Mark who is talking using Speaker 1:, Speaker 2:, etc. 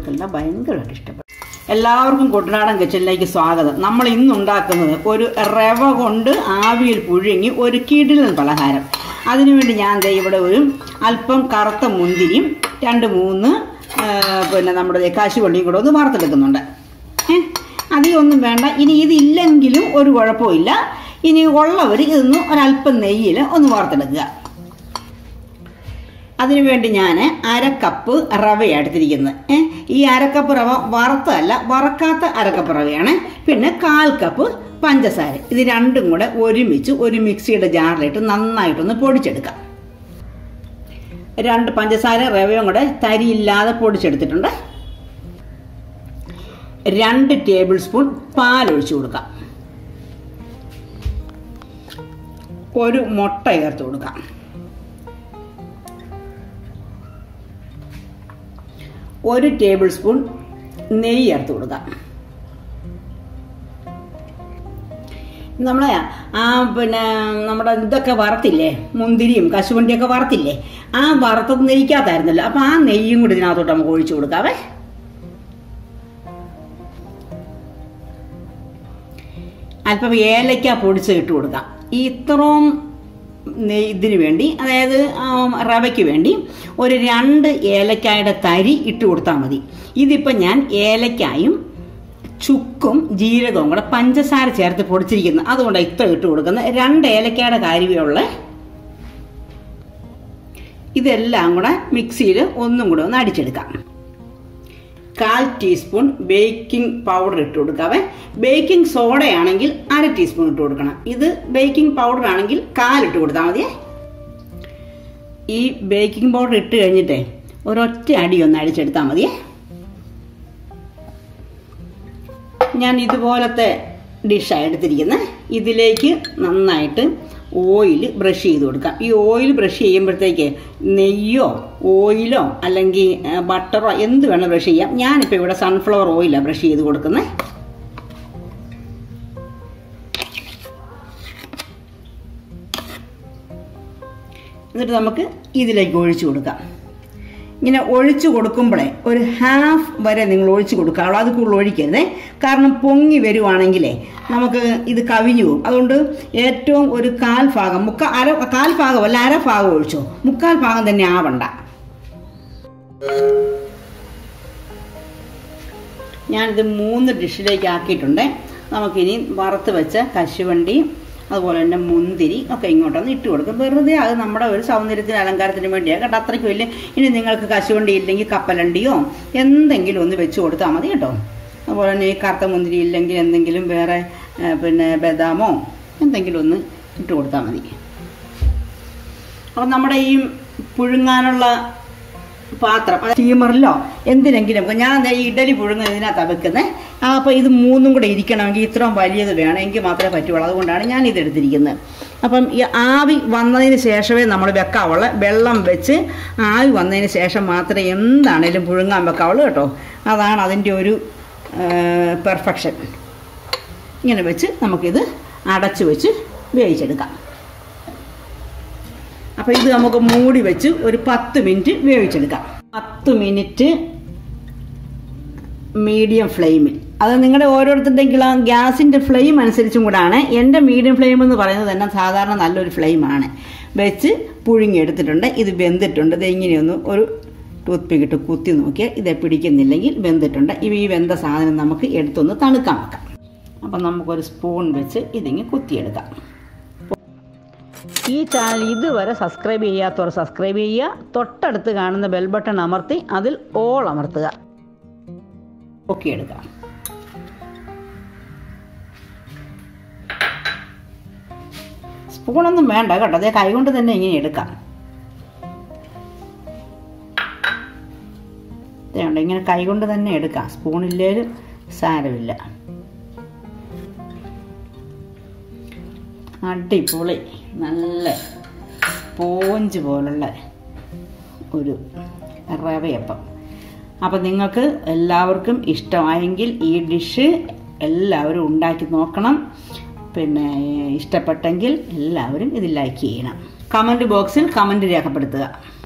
Speaker 1: കുട്ടികൾക്കെല്ലാം ഭയങ്കരമായിട്ട് ഇഷ്ടപ്പെടും എല്ലാവർക്കും കുട്ടനാടൻ കിച്ചണിലേക്ക് സ്വാഗതം നമ്മൾ ഇന്ന് ഉണ്ടാക്കുന്നത് ഒരു റവ കൊണ്ട് ആവിയിൽ പുഴുങ്ങി ഒരു കിടിലൻ പലഹാരം അതിനുവേണ്ടി ഞാൻ ദേ ഇവിടെ ഒരു അല്പം കറുത്ത മുന്തിരിയും രണ്ട് മൂന്ന് ആ, പിന്നെ നമ്മുടെ കാശുവള്ളിയും കൂടെ ഒന്ന് വറുത്തെടുക്കുന്നുണ്ട് ഏ അധികമൊന്നും വേണ്ട ഇനി ഇതില്ലെങ്കിലും ഒരു കുഴപ്പമില്ല ഇനി ഉള്ളവർ ഇതൊന്ന് ഒരല്പം നെയ്യിൽ ഒന്ന് വറുത്തെടുക്കുക അതിനുവേണ്ടി ഞാൻ അര കപ്പ് റവയാണ് എടുത്തിരിക്കുന്നത് ഏ ഈ അരക്കപ്പ് റവ വറുത്തതല്ല വറക്കാത്ത അരക്കപ്പ് റവയാണ് പിന്നെ കാൽ കപ്പ് പഞ്ചസാര ഇത് രണ്ടും കൂടെ ഒരുമിച്ച് ഒരു മിക്സിയുടെ ജാറിലിട്ട് നന്നായിട്ടൊന്ന് പൊടിച്ചെടുക്കാം രണ്ട് പഞ്ചസാര റവയും കൂടെ തരിയില്ലാതെ പൊടിച്ചെടുത്തിട്ടുണ്ട് രണ്ട് ടേബിൾ സ്പൂൺ പാലൊഴിച്ചു കൊടുക്കാം ഒരു മുട്ട ചേർത്ത് കൊടുക്കാം ഒരു ടേബിൾ സ്പൂൺ നെയ്യ് ചേർത്ത് കൊടുക്കാം നമ്മളെ ആ പിന്നെ നമ്മുടെ ഇതൊക്കെ വറുത്തില്ലേ മുന്തിരിയും കശുവണ്ടിയൊക്കെ വറുത്തില്ലേ ആ വറുത്തത് നെയ്ക്കാത്തായിരുന്നല്ലോ അപ്പൊ ആ നെയ്യും കൂടി ഇതിനകത്തോട്ട് നമുക്ക് ഒഴിച്ചു കൊടുക്കാവേ അല്പം ഏലക്ക പൊടിച്ച് ഇട്ട് കൊടുക്കാം ഈ ഇത്രയും നെയ് ഇതിന് വേണ്ടി അതായത് ആ, റവയ്ക്ക് വേണ്ടി ഒരു രണ്ട് ഏലക്കായുടെ തരി ഇട്ട് കൊടുത്താൽ മതി ഇതിപ്പോൾ ഞാൻ ഏലക്കായും ചുക്കും ജീരകവും കൂടെ പഞ്ചസാര ചേർത്ത് പൊടിച്ചിരിക്കുന്നു അതുകൊണ്ട് ഇത്ര ഇട്ട് കൊടുക്കുന്നത് രണ്ട് ഏലക്കായുടെ കാര്യമുള്ള ഇതെല്ലാം കൂടെ മിക്സിയിൽ ഒന്നും കൂടെ ഒന്ന് അടിച്ചെടുക്കാം കാൽ ടീസ്പൂൺ ബേക്കിംഗ് പൗഡർ ഇട്ട് കൊടുക്കാവേ ബേക്കിംഗ് സോഡയാണെങ്കിൽ അര ടീസ്പൂൺ ഇട്ട് കൊടുക്കണം ഇത് ബേക്കിംഗ് പൗഡർ ആണെങ്കിൽ കാലിട്ട് കൊടുത്താൽ മതിയേ ഈ ബേക്കിംഗ് പൗഡർ ഇട്ട് കഴിഞ്ഞിട്ടേ ഒരൊറ്റ അടി ഒന്ന് അടിച്ചെടുത്താൽ മതിയേ ഞാൻ ഇതുപോലത്തെ ഡിഷാണ് എടുത്തിരിക്കുന്നത് ഇതിലേക്ക് നന്നായിട്ട് ഓയിൽ ബ്രഷ് ചെയ്ത് കൊടുക്കാം ഈ ഓയിൽ ബ്രഷ് ചെയ്യുമ്പോഴത്തേക്ക് നെയ്യോ ഓയിലോ അല്ലെങ്കിൽ ആ, ബട്ടറോ എന്ത് വേണം ബ്രഷ് ചെയ്യാം ഞാനിപ്പോൾ ഇവിടെ സൺഫ്ലവർ ഓയിലാണ് ബ്രഷ് ചെയ്ത് കൊടുക്കുന്നത് എന്നിട്ട് നമുക്ക് ഇതിലേക്ക് ഒഴിച്ചു കൊടുക്കാം ഇങ്ങനെ ഒഴിച്ചു കൊടുക്കുമ്പോഴേ ഒരു ഹാഫ് വരെ നിങ്ങൾ ഒഴിച്ചു കൊടുക്കാവുള്ളൂ അത് കൂടുതൽ ഒഴിക്കരുതേ കാരണം പൊങ്ങി വരുവാണെങ്കിലേ നമുക്ക് ഇത് കവിഞ്ഞു പോകും അതുകൊണ്ട് ഏറ്റവും ഒരു കാൽ ഭാഗം മുക്കാ അര കാൽ ഭാഗമല്ല അര ഭാഗം ഒഴിച്ചോ മുക്കാൽ ഭാഗം തന്നെ ആവണ്ട ഞാനിത് മൂന്ന് ഡിഷിലേക്ക് ആക്കിയിട്ടുണ്ട് നമുക്കിനി വറുത്ത് വെച്ച കശുവണ്ടി അതുപോലെ തന്നെ മുന്തിരി ഒക്കെ ഇങ്ങോട്ടൊന്ന് ഇട്ട് കൊടുക്കും വെറുതെ അത് നമ്മുടെ ഒരു സൗന്ദര്യത്തിന് അലങ്കാരത്തിന് വേണ്ടിയാണ് കേട്ടോ അത്രയ്ക്ക് വലിയ ഇനി നിങ്ങൾക്ക് കശുവണ്ടി ഇല്ലെങ്കിൽ കപ്പലണ്ടിയോ എന്തെങ്കിലും ഒന്ന് വെച്ച് കൊടുത്താൽ മതി കേട്ടോ അതുപോലെ തന്നെ ഈ കറുത്ത മുന്തിരി ഇല്ലെങ്കിൽ എന്തെങ്കിലും വേറെ ഏ, പിന്നെ ബദാമോ എന്തെങ്കിലും ഒന്ന് ഇട്ട് കൊടുത്താൽ മതി അപ്പം നമ്മുടെ ഈ പുഴുങ്ങാനുള്ള പാത്രം സ്റ്റീമറിലോ എന്തിനെങ്കിലും ഞാൻ ദേ ഈ ഇഡലി പുഴുങ്ങുന്നത് ഇതിനകത്താണ് വെക്കുന്നത് അപ്പോൾ ഇത് മൂന്നും കൂടെ ഇരിക്കണമെങ്കിൽ ഇത്രയും വലിയത് വേണം എങ്കിൽ മാത്രമേ പറ്റുള്ളൂ അതുകൊണ്ടാണ് ഞാൻ ഇത് എടുത്തിരിക്കുന്നത് അപ്പം ഈ ആവി വന്നതിന് ശേഷമേ നമ്മൾ വെക്കാവുള്ളൂ വെള്ളം വെച്ച് ആവി വന്നതിന് ശേഷം മാത്രമേ എന്താണേലും പുഴുങ്ങാൻ വെക്കാവുള്ളൂ കേട്ടോ അതാണ് അതിൻ്റെ ഒരു പെർഫെക്ഷൻ ഇങ്ങനെ വെച്ച് നമുക്കിത് അടച്ച് വെച്ച് വേവിച്ചെടുക്കാം അപ്പോൾ ഇത് നമുക്ക് മൂടി വെച്ച് ഒരു പത്ത് മിനിറ്റ് വേവിച്ചെടുക്കാം പത്ത് മിനിറ്റ് മീഡിയം ഫ്ലെയിമിൽ അത് നിങ്ങളുടെ ഓരോരുത്തരുടെയും ഗ്യാസിൻ്റെ ഫ്ലെയിം അനുസരിച്ചും കൂടാണ് എൻ്റെ മീഡിയം ഫ്ലെയിം എന്ന് പറയുന്നത് തന്നെ സാധാരണ നല്ലൊരു ഫ്ലെയിമാണ് വെച്ച് പുഴുങ്ങിയെടുത്തിട്ടുണ്ട് ഇത് വെന്തിട്ടുണ്ട് ഇത് ഇങ്ങനെയൊന്ന് ഒരു ടൂത്ത് പിക്ക് ഇട്ട് കുത്തി നോക്കിയാൽ ഇത് പിടിക്കുന്നില്ലെങ്കിൽ വെന്തിട്ടുണ്ട് ഇവ ഈ വെന്ത സാധനം നമുക്ക് എടുത്തൊന്ന് തണുക്കാൻ വെക്കാം അപ്പം നമുക്കൊരു സ്പൂൺ വെച്ച് ഇതിങ്ങ് കുത്തിയെടുക്കാം ഈ ചാനൽ ഇതുവരെ സബ്സ്ക്രൈബ് ചെയ്യാത്തവർ സബ്സ്ക്രൈബ് ചെയ്യുക തൊട്ടടുത്ത് കാണുന്ന ബെൽ ബട്ടൺ അമർത്തി അതിൽ ഓൾ അമർത്തുക ഓക്കെ എടുക്കാം സ്പൂണൊന്നും വേണ്ട കേട്ടോ അതേ കൈകൊണ്ട് തന്നെ ഇങ്ങനെ എടുക്കാം ദേ ഉണ്ട് ഇങ്ങനെ കൈകൊണ്ട് തന്നെ എടുക്കാം സ്പൂണില്ലേലും സാരമില്ല അടിപൊളി നല്ല പോഞ്ച് പോലുള്ള ഒരു റവയപ്പം അപ്പം നിങ്ങൾക്ക് എല്ലാവർക്കും ഇഷ്ടമായെങ്കിൽ ഈ ഡിഷ് എല്ലാവരും ഉണ്ടാക്കി നോക്കണം പിന്നെ ഇഷ്ടപ്പെട്ടെങ്കിൽ എല്ലാവരും ഇത് ലൈക്ക് ചെയ്യണം കമൻറ്റ് ബോക്സിൽ കമൻറ്റ് രേഖപ്പെടുത്തുക